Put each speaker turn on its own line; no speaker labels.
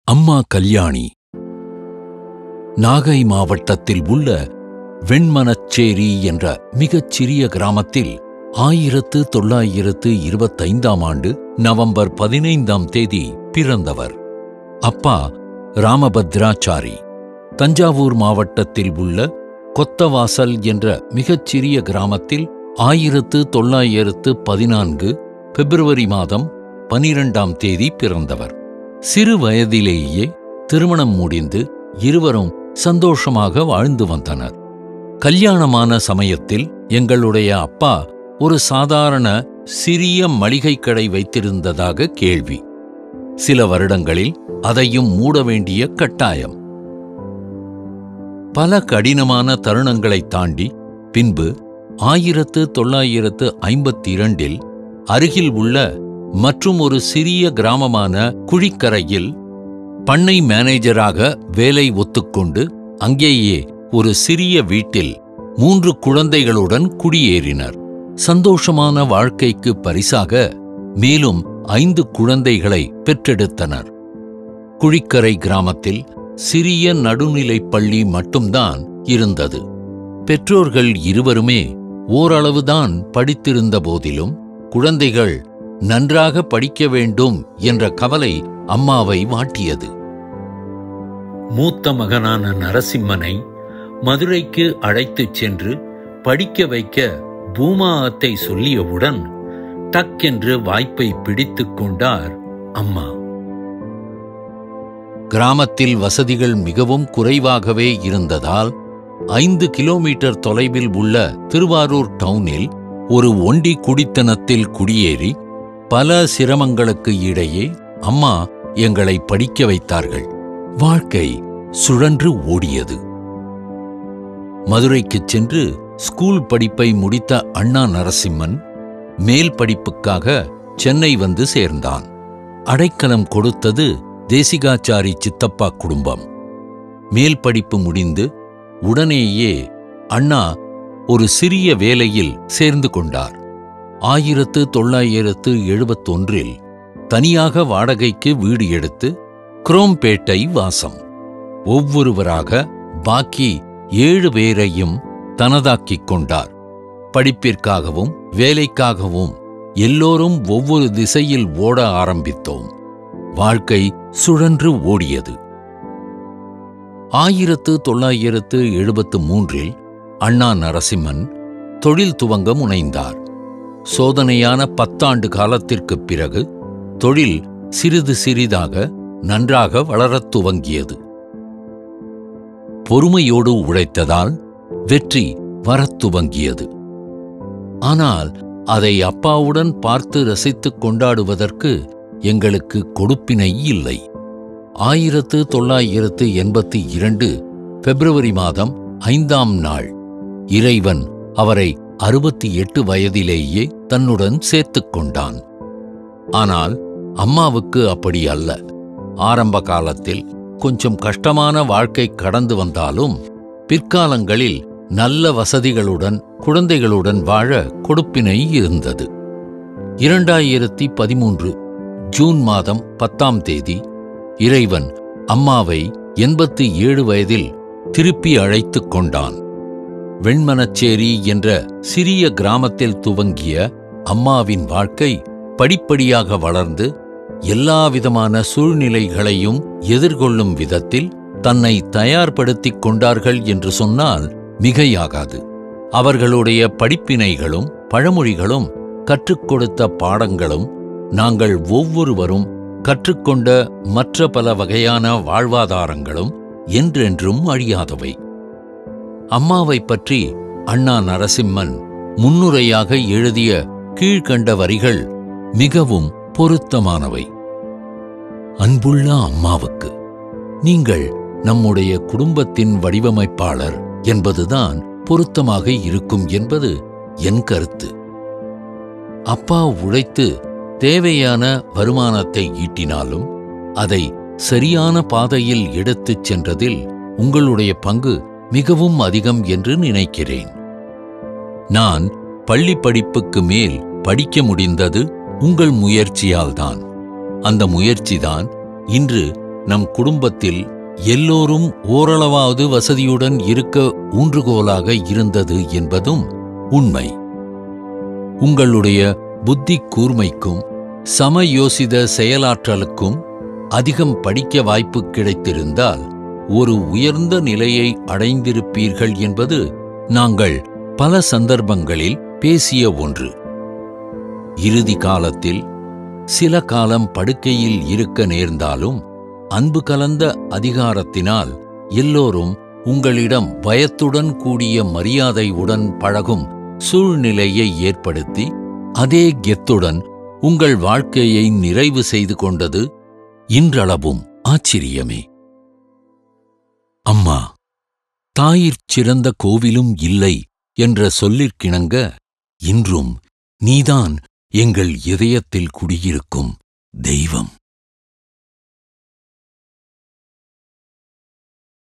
அம்மா கல்யாணி நாகை மாவட்டத்தில் உள்ள வெண்மனச்சேரி என்ற மிகச் சிறிய கிராமத்தில் ஆயிரத்து தொள்ளாயிரத்து இருபத்தைந்தாம் ஆண்டு நவம்பர் பதினைந்தாம் தேதி பிறந்தவர் அப்பா ராமபத்ராச்சாரி தஞ்சாவூர் மாவட்டத்தில் உள்ள கொத்தவாசல் என்ற மிகச் சிறிய கிராமத்தில் ஆயிரத்து தொள்ளாயிரத்து பதினான்கு பிப்ரவரி மாதம் பனிரெண்டாம் தேதி பிறந்தவர் சிறு வயதிலேயே திருமணம் முடிந்து இருவரும் சந்தோஷமாக வாழ்ந்து வந்தனர் கல்யாணமான சமயத்தில் எங்களுடைய அப்பா ஒரு சாதாரண சிறிய மளிகை கடை வைத்திருந்ததாக கேள்வி சில வருடங்களில் அதையும் மூட வேண்டிய கட்டாயம் பல கடினமான தருணங்களைத் தாண்டி பின்பு ஆயிரத்து தொள்ளாயிரத்து ஐம்பத்தி இரண்டில் அருகில் உள்ள மற்றும் ஒரு சிறிய கிராமமான குழிக்கரையில் பண்ணை மேனேஜராக வேலை ஒத்துக்கொண்டு அங்கேயே ஒரு சிறிய வீட்டில் மூன்று குழந்தைகளுடன் குடியேறினர் சந்தோஷமான வாழ்க்கைக்கு பரிசாக மேலும் ஐந்து குழந்தைகளை பெற்றெடுத்தனர் குழிக்கரை கிராமத்தில் சிறிய நடுநிலைப் பள்ளி மட்டும்தான் இருந்தது பெற்றோர்கள் இருவருமே ஓரளவுதான் படித்திருந்த போதிலும் குழந்தைகள் நன்றாக படிக்க வேண்டும் என்ற கவலை அம்மாவை வாட்டியது மூத்த மகனான நரசிம்மனை மதுரைக்கு அழைத்துச் சென்று படிக்க வைக்க பூமா அத்தை சொல்லியவுடன் டக்கென்று வாய்ப்பை பிடித்துக் கொண்டார் அம்மா கிராமத்தில் வசதிகள் மிகவும் குறைவாகவே இருந்ததால் ஐந்து கிலோமீட்டர் தொலைவில் உள்ள திருவாரூர் டவுனில் ஒரு ஒண்டி குடித்தனத்தில் குடியேறி பல சிரமங்களுக்கு இடையே அம்மா எங்களை படிக்க வைத்தார்கள் வாழ்க்கை சுழன்று ஓடியது மதுரைக்குச் சென்று ஸ்கூல் படிப்பை முடித்த அண்ணா நரசிம்மன் மேல் படிப்புக்காக சென்னை வந்து சேர்ந்தான் அடைக்கலம் கொடுத்தது தேசிகாச்சாரி சித்தப்பா குடும்பம் மேல் படிப்பு முடிந்து உடனேயே அண்ணா ஒரு சிறிய வேலையில் சேர்ந்து கொண்டார் ஆயிரத்து தொள்ளாயிரத்து எழுபத்தொன்றில் தனியாக வாடகைக்கு வீடு எடுத்து குரோம்பேட்டை வாசம் ஒவ்வொருவராக பாக்கி ஏழு பேரையும் தனதாக்கிக் கொண்டார் படிப்பிற்காகவும் வேலைக்காகவும் எல்லோரும் ஒவ்வொரு திசையில் ஓட ஆரம்பித்தோம் வாழ்க்கை சுழன்று ஓடியது ஆயிரத்து தொள்ளாயிரத்து எழுபத்து மூன்றில் அண்ணா நரசிம்மன் தொழில் துவங்க முனைந்தார் சோதனையான பத்தாண்டு காலத்திற்குப் பிறகு தொழில் சிறிது சிறிதாக நன்றாக வளரத் துவங்கியது பொறுமையோடு உழைத்ததால் வெற்றி வரத் துவங்கியது ஆனால் அதை அப்பாவுடன் பார்த்து ரசித்துக் கொண்டாடுவதற்கு எங்களுக்கு கொடுப்பினை இல்லை ஆயிரத்து தொள்ளாயிரத்து எண்பத்தி இரண்டு பிப்ரவரி மாதம் ஐந்தாம் நாள் இறைவன் அவரை அறுபத்தி எட்டு வயதிலேயே தன்னுடன் சேர்த்துக் கொண்டான் ஆனால் அம்மாவுக்கு அப்படி அல்ல ஆரம்ப காலத்தில் கொஞ்சம் கஷ்டமான வாழ்க்கை கடந்து வந்தாலும் பிற்காலங்களில் நல்ல வசதிகளுடன் குழந்தைகளுடன் வாழ கொடுப்பினை இருந்தது இரண்டாயிரத்தி பதிமூன்று ஜூன் மாதம் பத்தாம் தேதி இறைவன் அம்மாவை எண்பத்தி ஏழு வயதில் திருப்பி அழைத்துக் கொண்டான் வெண்மனச்சேரி என்ற சிறிய கிராமத்தில் துவங்கிய அம்மாவின் வாழ்க்கை படிப்படியாக வளர்ந்து எல்லாவிதமான சூழ்நிலைகளையும் எதிர்கொள்ளும் விதத்தில் தன்னை தயார்படுத்திக் கொண்டார்கள் என்று சொன்னால் மிகையாகாது அவர்களுடைய படிப்பினைகளும் பழமொழிகளும் கற்றுக் கொடுத்த பாடங்களும் நாங்கள் ஒவ்வொருவரும் கற்றுக்கொண்ட மற்ற பல வகையான வாழ்வாதாரங்களும் என்றென்றும் அழியாதவை அம்மாவைப் பற்றி அண்ணா நரசிம்மன் முன்னுரையாக எழுதிய கீழ்கண்ட வரிகள் மிகவும் பொருத்தமானவை அன்புள்ள அம்மாவுக்கு நீங்கள் நம்முடைய குடும்பத்தின் வடிவமைப்பாளர் என்பதுதான் பொருத்தமாக இருக்கும் என்பது என் கருத்து அப்பா உழைத்து தேவையான வருமானத்தை ஈட்டினாலும் அதை சரியான பாதையில் எடுத்துச் சென்றதில் உங்களுடைய பங்கு மிகவும் அதிகம் என்று நினைக்கிறேன் நான் பள்ளி படிப்புக்கு மேல் படிக்க முடிந்தது உங்கள் முயற்சியால்தான் அந்த முயற்சிதான் இன்று நம் குடும்பத்தில் எல்லோரும் ஓரளவாவது வசதியுடன் இருக்க ஊன்றுகோலாக இருந்தது என்பதும் உண்மை உங்களுடைய புத்தி கூர்மைக்கும் சமயோசித செயலாற்றலுக்கும் அதிகம் படிக்க வாய்ப்பு கிடைத்திருந்தால் ஒரு உயர்ந்த நிலையை அடைந்திருப்பீர்கள் என்பது நாங்கள் பல சந்தர்ப்பங்களில் பேசிய ஒன்று இறுதி காலத்தில் சில காலம் படுக்கையில் இருக்க நேர்ந்தாலும் அன்பு கலந்த அதிகாரத்தினால் எல்லோரும் உங்களிடம் பயத்துடன் கூடிய மரியாதையுடன் பழகும் சூழ்நிலையை ஏற்படுத்தி அதே கெத்துடன் உங்கள் வாழ்க்கையை நிறைவு செய்து கொண்டது இன்றளவும் ஆச்சரியமே அம்மா தாயிற் சிறந்த கோவிலும் இல்லை என்ற சொல்லிற்கிணங்க இன்றும் நீதான் எங்கள் இதயத்தில் குடியிருக்கும் தெய்வம்